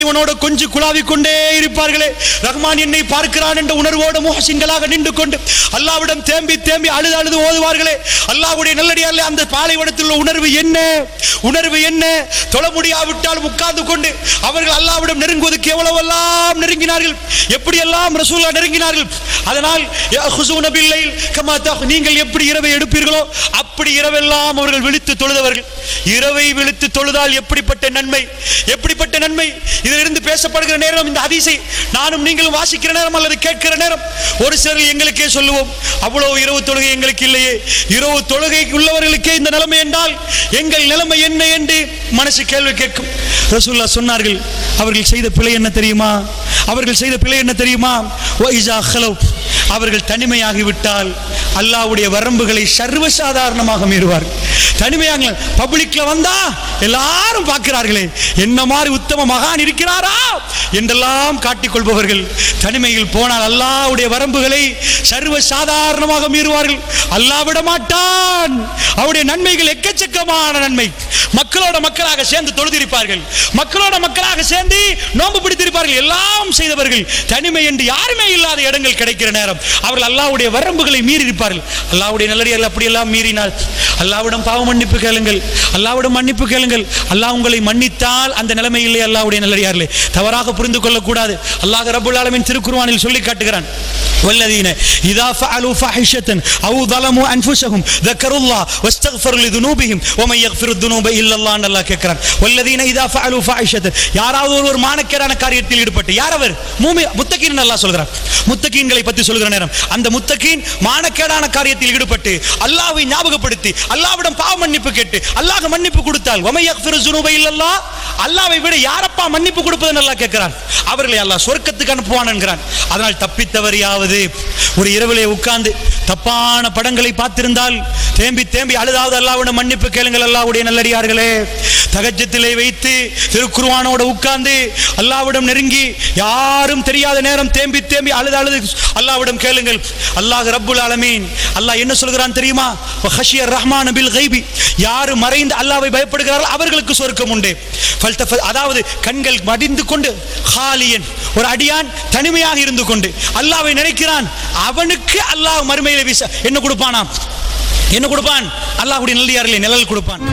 இவனோட கொஞ்சி குழாவிக் கொண்டே இருப்பார்களே ரஹ்மான் என்னை பார்க்கிறான் என்ற உணர்வோடு முஹசின்களாக நின்று கொண்டு அல்லாவிடம் தேம்பி தேம்பி அழுது அழுது ஓதுவார்களே அல்லாஹ்வுடைய நல்லடியாலே அந்த பாலைவனத்தில் உள்ள உணர்வு என்ன உணர்வு என்ன தொழ முடியாவிட்டால் உட்கார்ந்து கொண்டு அவர்கள் அல்லாவிடம் நெருங்குவதற்கு எவ்வளவெல்லாம் நெருங்கினார்கள் எப்படியெல்லாம் ரசூலா நெருங்கினார்கள் அதனால் யஹ்ஸூன பில்லைல் கமா தஹ் நீங்கள் எப்படி இரவை எடுப்பீர்களோ அப்படி இரவெல்லாம் அவர்கள் விழித்து தொழுதவர்கள் இரவை விழித்து தொழுதால் எப்படிப்பட்ட நன்மை எப்படிப்பட்ட நன்மை இதிலிருந்து பேசப்படுகிற நேரம் இந்த ஹதீஸை நானும் நீங்களும் வாசிக்கிற நேரம் அல்லது கேட்கிற நேரம் ஒரு சிலர் எங்களுக்கே சொல்லுவோம் அவ்வளவு இரவு தொழுகை எங்களுக்கு இல்லையே இரவு தொழுகை உள்ளவர்களுக்கே இந்த நிலைமை என்றால் எங்கள் நிலைமை என்ன என்று மனசு கேள்வி கேட்கும் ரசூல்லா சொன்னார்கள் அவர்கள் செய்த பிழை என்ன தெரியுமா அவர்கள் செய்த பிழை என்ன தெரியுமா وَإِذَا خَلَوْا அவர்கள் தனிமையாகிவிட்டால் அல்லாஹ்வுடைய வரம்புகளை சர்வசாதாரணமாக மீறுவார் தனிமையாக பப்ளிக்ல வந்தா எல்லாரும் பார்க்கிறார்களே என்ன மாதிரி உத்தம மகான் இருக்கிறாரா என்றெல்லாம் காட்டிக் கொள்பவர்கள் தனிமையில் போனால் அல்லாஹ்வுடைய வரம்புகளை சர்வ சாதாரணமாக மீறுவார்கள் அல்லாஹ் விட மாட்டான் அவருடைய நன்மைகள் எக்கச்சக்கமான நன்மை மக்களோட மக்களாக சேர்ந்து தொழுதிருப்பார்கள் மக்களோட மக்களாக சேர்ந்து நோன்பு பிடித்திருப்பார்கள் எல்லாம் செய்தவர்கள் தனிமை என்று யாருமே இல்லாத இடங்கள் கிடைக்கிற நேரம் அவர்கள் அல்லாஹ்வுடைய வரம்புகளை மீறி இருப்பார்கள் அல்லாஹ்வுடைய நல்லடியார்கள் அப்படியெல்லாம் மீறினால் அல்லாஹ்விடம் பாவ மன்னிப்பு கேளுங்கள் அல்லாஹ்விடம் மன்னிப்பு கேளுங்கள் அல்லாஹ் உங்களை மன்னித்தால் அந்த நிலைமையிலே அல்லாஹ்வுடைய நல்லடியார்களே தவறாக புரிந்து கொள்ளக்கூடாது அல்லாஹ் ரப்பல் ஆலமீன் திருக்குர்ஆனில் சொல்லி காட்டுகிறான் والذين إذا فعلوا فاحشة أو ظلموا أنفسهم ذكروا الله واستغفروا لذنوبهم ومن يغفر الذنوب إلا الله என்று அல்லாஹ் கேட்கிறான் والذين إذا فعلوا فاحشة யாராவது ஒரு மானக்கேடான காரியத்தில் ஈடுபட்டு யார் அவர் மூமி முத்தகீன் அல்லாஹ் சொல்கிறான் முத்தகீன்களை பற்றி சொல்கிற நேரம் அந்த முத்தகீன் மானக்கேடான காரியத்தில் ஈடுபட்டு அல்லாஹ்வை ஞாபகப்படுத்தி அல்லாஹ்விடம் பாவ மன்னிப்பு கேட்டு அல்லாஹ் மன்னிப்பு கொடுத்தால் ومن يغفر الذنوب إلا الله அல்லாஹ்வை விட யாரப்பா மன்னிப்பு கொடுப்பதுன்னு அல்லாஹ் கேட்கிறான் அவர்களை அல்லாஹ் சொர்க்கத்துக்கு அனுப்புவான் என்கிறான் அதனால் தப்பித்தவரையாவது ஒரு இரவிலே உட்கார்ந்து தப்பான படங்களை பார்த்திருந்தால் தேம்பி தேம்பி அழுதாவது அல்லாஹ்விடம் மன்னிப்பு கேளுங்கள் அல்லாஹ்வுடைய நல்லடியார்களே தகஜத்திலே வைத்து திருக்குர்ஆனோட உட்கார்ந்து அல்லாஹ்விடம் நெருங்கி யாரும் தெரியாத நேரம் தேம்பி தேம்பி அழுது அழுது அல்லாஹ்விடம் கேளுங்கள் அல்லாஹ் ரப்புல் ஆலமீன் அல்லாஹ் என்ன சொல்கிறான் தெரியுமா ஹஷியர் ரஹ்மான் பில் கைபி யாரு மறைந்து அல்லாஹ்வை பயப்படுகிறார்கள் அவர்களுக்கு சொர்க்கம் உண்டு ஃபல்தஃப- அதாவது கண்கள் மடிந்து கொண்டு ஹாலியன் ஒரு அடியான் தனிமையாக இருந்து கொண்டு அல்லாஹ்வை நினைக்கிறான் அவனுக்கு அல்லாஹ் மறுமையில விச என்ன கொடுப்பானா என்ன கொடுப்பான் அல்லாஹ்வுடைய நல்லடியார்களே நிழல் கொடுப்பான்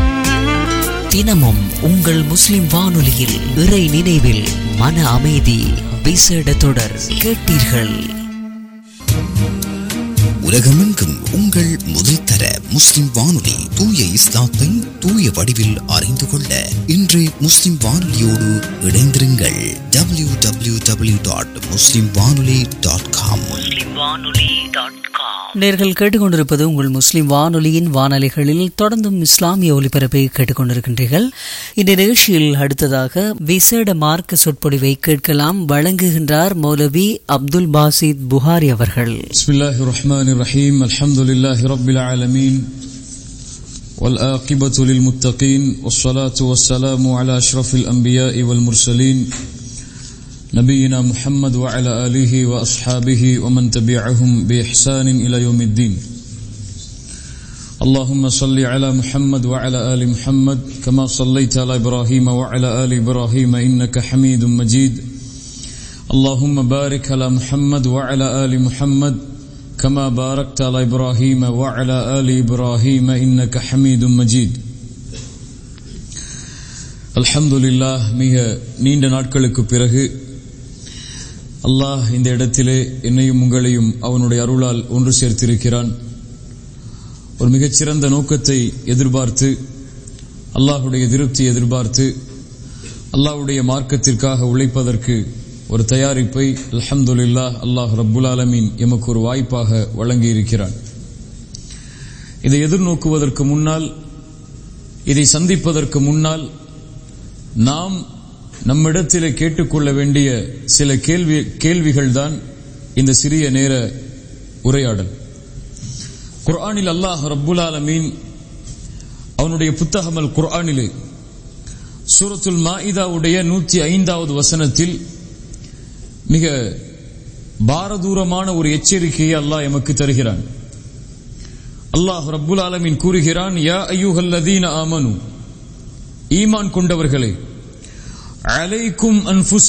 தினமும் உங்கள் முஸ்லிம் வானொலியில் இறை நினைவில் மன அமைதி விசேட தொடர் கேட்டீர்கள் உலகமெங்கும் உங்கள் முதல் தர முஸ்லிம் வானொலி தூய இஸ்லாத்தை தூய வடிவில் அறிந்து கொள்ள இன்று முஸ்லிம் வானொலியோடு இணைந்திருங்கள் W W W dot Muslim வானொலி டாட் காம் நேர்கள் கேட்டுக்கொண்டிருப்பது உங்கள் முஸ்லிம் வானொலியின் வானொலிகளில் தொடர்ந்தும் இஸ்லாமிய ஒலிபரப்பை கேட்டுக்கொண்டிருக்கின்றீர்கள் இந்த நிகழ்ச்சியில் அடுத்ததாக விசேட மார்க்க சொற்பொழிவை கேட்கலாம் வழங்குகின்றார் மௌலவி அப்துல் பாசித் புகாரி அவர்கள் بسم الله الرحمن الرحيم الحمد لله رب العالمين والآقبة للمتقين والصلاة والسلام على أشرف الأنبياء والمرسلين نبينا محمد وعلى آله وأصحابه ومن تبعهم بإحسان إلى يوم الدين اللهم صل على محمد وعلى آل محمد كما صليت على إبراهيم وعلى آل إبراهيم إنك حميد مجيد اللهم بارك على محمد وعلى آل محمد كما باركت على إبراهيم وعلى آل إبراهيم إنك حميد مجيد الحمد لله மிக நீண்ட நாட்களுக்கு பிறகு அல்லாஹ் இந்த இடத்திலே என்னையும் உங்களையும் அவனுடைய அருளால் ஒன்று சேர்த்திருக்கிறான் ஒரு மிகச்சிறந்த நோக்கத்தை எதிர்பார்த்து அல்லாஹுடைய திருப்தி எதிர்பார்த்து அல்லாஹ்வுடைய மார்க்கத்திற்காக உழைப்பதற்கு ஒரு தயாரிப்பை அல்ஹம்துலில்லாஹ் அல்லாஹ் ரப்புல் ஆலமீன் எமக்கு ஒரு வாய்ப்பாக வழங்கியிருக்கிறான் இதை எதிர்நோக்குவதற்கு முன்னால் இதை சந்திப்பதற்கு முன்னால் நாம் நம்மிடத்திலே கேட்டுக்கொள்ள வேண்டிய சில கேள்வி கேள்விகள் தான் இந்த சிறிய நேர உரையாடல் குர்ஆனில் அல்லாஹ் ரப்புல் ஆலமீன் அவனுடைய புத்தகம் அல் குர்ஆனிலே சூரத்துல் மாஇதாவுடைய நூற்றி ஐந்தாவது வசனத்தில் மிக பாரதூரமான ஒரு எச்சரிக்கையை அல்லாஹ் எமக்கு தருகிறான் அல்லாஹ் ரப்புல் ஆலமீன் கூறுகிறான் யா ஐயூஹல்லதீன ஆமனு ஈமான் கொண்டவர்களே عليكم أنفسكم